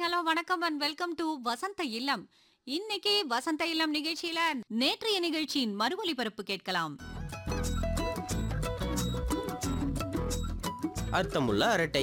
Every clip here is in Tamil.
ஹலோ வணக்கம் அண்ட் வெல்கம் டு வசந்த இல்லம் இன்னைக்கு வசந்த இல்லம் நிகழ்ச்சியில நேற்றைய நிகழ்ச்சியின் மறு ஒலிபரப்பு கேட்கலாம் அர்த்தமுள்ள அரட்டை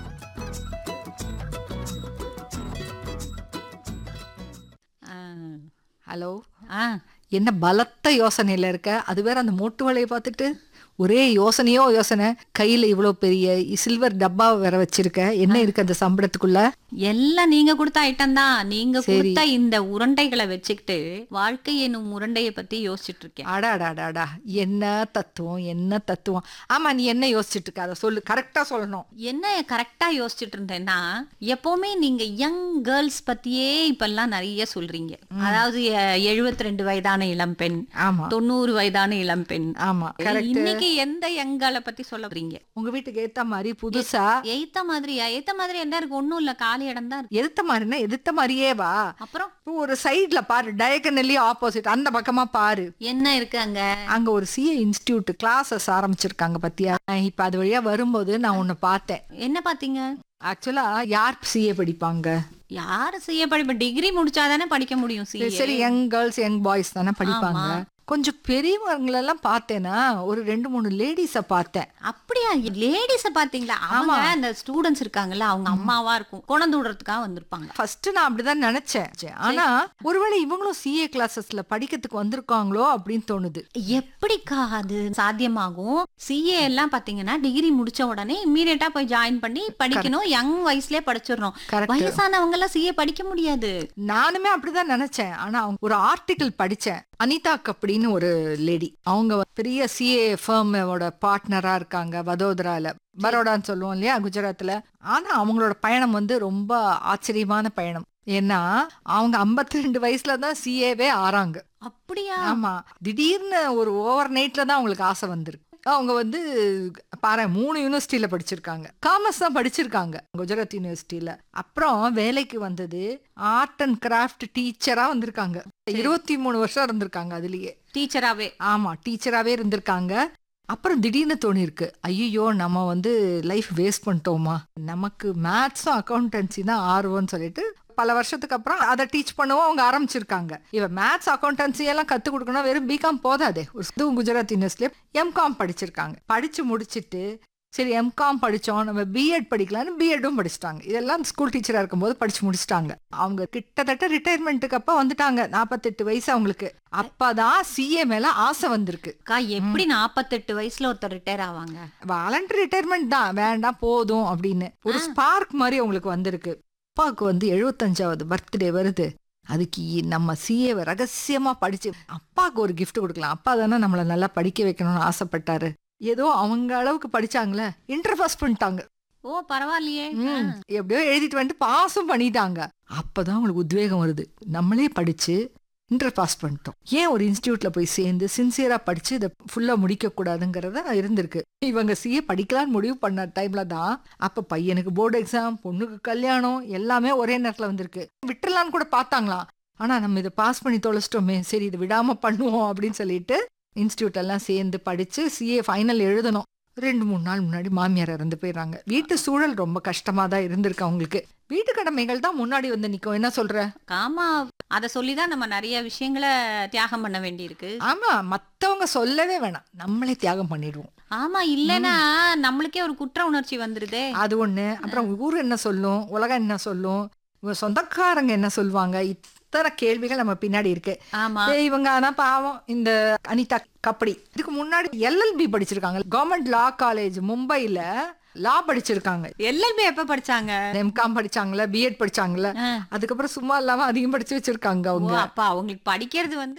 ஹலோ ஆ என்ன பலத்த யோசனையில இருக்க அது வேற அந்த மூட்டு வலையை பார்த்துட்டு ஒரே யோசனையோ யோசனை கையில இவ்வளோ பெரிய சில்வர் டப்பா வேற வச்சிருக்க என்ன இருக்கு அந்த சம்பளத்துக்குள்ள எல்லாம் நீங்க கொடுத்த ஐட்டம் தான் நீங்க சரி. கொடுத்த இந்த உருண்டைகளை வச்சுக்கிட்டு வாழ்க்கை என்னும் உருண்டைய பத்தி யோசிச்சுட்டு இருக்கேன் அடாடாடாடா என்ன தத்துவம் என்ன தத்துவம் ஆமா நீ என்ன யோசிச்சுட்டு இருக்க அதை சொல்லு கரெக்டா சொல்லணும் என்ன கரெக்டா யோசிச்சுட்டு இருந்தேன்னா எப்பவுமே நீங்க யங் கேர்ள்ஸ் பத்தியே இப்பெல்லாம் நிறைய சொல்றீங்க அதாவது எழுபத்தி ரெண்டு வயதான இளம்பெண் ஆமா தொண்ணூறு வயதான இளம்பெண் ஆமா கரெக்ட் இன்னைக்கு எந்த யங்கால பத்தி சொல்ல போறீங்க உங்க வீட்டுக்கு ஏத்த மாதிரி புதுசா எய்த்த மாதிரியா எய்த்த மாதிரி என்ன இருக்கு ஒண்ணும் இல்ல காலி இடம் தான் இருக்கு எதிர்த்த மாதிரின்னா எதிர்த்த மாதிரியே வா அப்புறம் இப்போ ஒரு சைடுல பாரு டயகனலி ஆப்போசிட் அந்த பக்கமா பாரு என்ன இருக்கு அங்க அங்க ஒரு சிஏ இன்ஸ்டிடியூட் கிளாஸஸ் ஆரம்பிச்சிருக்காங்க பத்தியா இப்ப அது வழியா வரும்போது நான் உன்னை பார்த்தேன் என்ன பாத்தீங்க ஆக்சுவலா யார் சிஏ படிப்பாங்க யாரு செய்ய படிப்ப டிகிரி முடிச்சாதானே படிக்க முடியும் சரி, CA? சரி யங் கேர்ள்ஸ் யங் பாய்ஸ் தானே படிப்பாங்க கொஞ்சம் பெரியவங்களெல்லாம் பார்த்தேன்னா ஒரு ரெண்டு மூணு லேடிஸ பார்த்தேன் அப்படியா லேடிஸ பாத்தீங்களா அவங்க அந்த ஸ்டூடெண்ட்ஸ் இருக்காங்கல்ல அவங்க அம்மாவா இருக்கும் குழந்தை விடுறதுக்காக வந்திருப்பாங்க ஃபர்ஸ்ட் நான் அப்படிதான் நினைச்சேன் ஆனா ஒருவேளை இவங்களும் சிஏ கிளாஸஸ்ல படிக்கிறதுக்கு வந்திருக்காங்களோ அப்படின்னு தோணுது எப்படிக்கா அது சாத்தியமாகும் சிஏ எல்லாம் பாத்தீங்கன்னா டிகிரி முடிச்ச உடனே இம்மீடியட்டா போய் ஜாயின் பண்ணி படிக்கணும் யங் வயசுலயே படிச்சிடணும் Correct. வயசானவங்க எல்லாம் சிஏ படிக்க முடியாது நானுமே அப்படிதான் நினைச்சேன் ஆனா அவங்க ஒரு ஆர்டிகிள் படிச்சேன் அனிதா கப்படின்னு ஒரு லேடி அவங்க வந்து பெரிய சிஏ ஃபர்மோட பார்ட்னரா இருக்காங்க வதோதரால பரோடான்னு சொல்லுவோம் இல்லையா குஜராத்ல ஆனா அவங்களோட பயணம் வந்து ரொம்ப ஆச்சரியமான பயணம் ஏன்னா அவங்க 52 ரெண்டு வயசுல தான் சிஏவே ஆறாங்க அப்படியா ஆமா திடீர்னு ஒரு ஓவர் நைட்ல தான் அவங்களுக்கு ஆசை வந்திருக்கு அவங்க வந்து பாரு மூணு யூனிவர்சிட்டியில படிச்சிருக்காங்க காமர்ஸ் தான் படிச்சிருக்காங்க குஜராத் யூனிவர்சிட்டியில அப்புறம் வேலைக்கு வந்தது ஆர்ட் அண்ட் கிராஃப்ட் டீச்சரா வந்திருக்காங்க இருபத்தி மூணு வருஷம் இருந்திருக்காங்க அதுலயே டீச்சராவே ஆமா டீச்சராகவே இருந்திருக்காங்க அப்புறம் திடீர்னு தோணிருக்கு ஐயோ நம்ம வந்து லைஃப் வேஸ்ட் பண்ணிட்டோமா நமக்கு மேத்ஸும் அக்கௌண்டன்சி தான் ஆர்வம்னு சொல்லிட்டு பல வருஷத்துக்கு அப்புறம் அதை டீச் பண்ணவும் அவங்க ஆரம்பிச்சிருக்காங்க இவ மேத்ஸ் அக்கௌண்டன்சி எல்லாம் கற்றுக் கொடுக்கணும் வெறும் பிகாம் போதாதே ஒரு இதுவும் குஜராத் யூனிவர்சிட்டியில எம்காம் படிச்சிருக்காங்க படிச்சு முடிச்சிட்டு சரி எம்காம் படிச்சோம் நம்ம பிஎட் படிக்கலாம்னு பிஎட்டும் படிச்சிட்டாங்க இதெல்லாம் ஸ்கூல் டீச்சரா இருக்கும்போது படிச்சு முடிச்சிட்டாங்க அவங்க கிட்டத்தட்ட ரிட்டையர்மெண்ட்டுக்கு அப்ப வந்துட்டாங்க நாற்பத்தெட்டு வயசு அவங்களுக்கு அப்பதான் சிஏ மேல ஆசை வந்திருக்கு அக்கா எப்படி நாப்பத்தெட்டு வயசுல ஒருத்தர் ரிட்டையர் ஆவாங்க வாலண்டரி ரிட்டையர்மெண்ட் தான் வேண்டாம் போதும் அப்படின்னு ஒரு ஸ்பார்க் மாதிரி அவங்களுக்கு வந்திருக்கு அப்பாவுக்கு வந்து எழுபத்தஞ்சாவது பர்த்டே வருது அதுக்கு இ- நம்ம சிஏவை ரகசியமா படிச்சு அப்பாவுக்கு ஒரு gift கொடுக்கலாம் அப்பா தானே நம்மளை நல்லா படிக்க வைக்கணும்னு ஆசைப்பட்டாரு ஏதோ அவங்க அளவுக்கு படிச்சாங்களே இன்டர் பாஸ் பண்ணிட்டாங்க ஓ பரவாயில்லையே ம், எப்படியோ எழுதிட்டு வந்துட்டு பாஸும் பண்ணிட்டாங்க அப்பதான் அவங்களுக்கு உத்வேகம் வருது நம்மளே படிச்சு இன்டர் பாஸ் பண்ணிட்டோம் ஏன் ஒரு இன்ஸ்டியூட்ல போய் சேர்ந்து சின்சியரா படிச்சு இதை ஃபுல்லா முடிக்க கூடாதுங்கிறத இருந்திருக்கு இவங்க சிஏ படிக்கலாம்னு முடிவு பண்ண டைம்ல தான் அப்ப பையனுக்கு போர்டு எக்ஸாம் பொண்ணுக்கு கல்யாணம் எல்லாமே ஒரே நேரத்துல வந்திருக்கு விட்டுறலான்னு கூட பார்த்தாங்களாம் ஆனா நம்ம இதை பாஸ் பண்ணி தொலைச்சிட்டோமே சரி இதை விடாம பண்ணுவோம் அப்படின்னு சொல்லிட்டு இன்ஸ்டியூட் எல்லாம் சேர்ந்து படிச்சு சிஏ ஃபைனல் எழுதணும் ரெண்டு மூணு நாள் முன்னாடி மாமியார் இறந்து போயிடுறாங்க வீட்டு சூழல் ரொம்ப கஷ்டமா தான் இருந்திருக்கு அவங்களுக்கு வீட்டு கடமைகள் தான் முன்னாடி வந்து நிக்கும் என்ன சொல்ற ஆமா அத சொல்லிதான் நம்ம நிறைய விஷயங்களை தியாகம் பண்ண வேண்டியிருக்கு ஆமா மத்தவங்க சொல்லவே வேணாம் நம்மளே தியாகம் பண்ணிடுவோம் ஆமா இல்லனா நம்மளுக்கே ஒரு குற்ற உணர்ச்சி வந்துருதே அது ஒண்ணு அப்புறம் ஊர் என்ன சொல்லும் உலகம் என்ன சொல்லும் இவங்க சொந்தக்காரங்க என்ன சொல்லுவாங்க இத்தனை கேள்விகள் நம்ம பின்னாடி இருக்கு ஆமா ஏய், இவங்க ஆனா பாவம் இந்த அனிதா கப்படி இதுக்கு முன்னாடி எல்எல்பி படிச்சிருக்காங்க கவர்மெண்ட் லா காலேஜ் மும்பைல லா படிச்சிருக்காங்க எல்எல்பி எப்ப படிச்சாங்க எம்காம் படிச்சாங்களே பிஎட் படிச்சாங்களே ஆ. அதுக்கப்புறம் சும்மா இல்லாம அதிகம் படிச்சு வச்சிருக்காங்க ஓ அவங்க அப்ப அவங்களுக்கு படிக்கிறது வந்து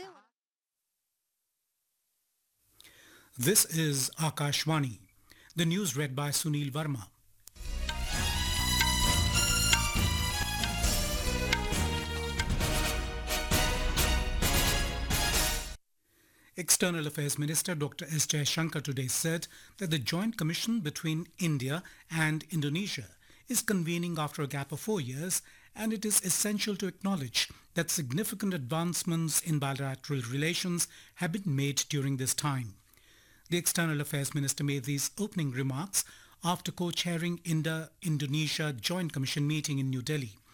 This is Akashvani. The news read by Sunil Verma. External Affairs Minister Dr. S. Shankar today said that the joint commission between India and Indonesia is convening after a gap of four years and it is essential to acknowledge that significant advancements in bilateral relations have been made during this time. The External Affairs Minister made these opening remarks after co-chairing India-Indonesia Joint Commission meeting in New Delhi.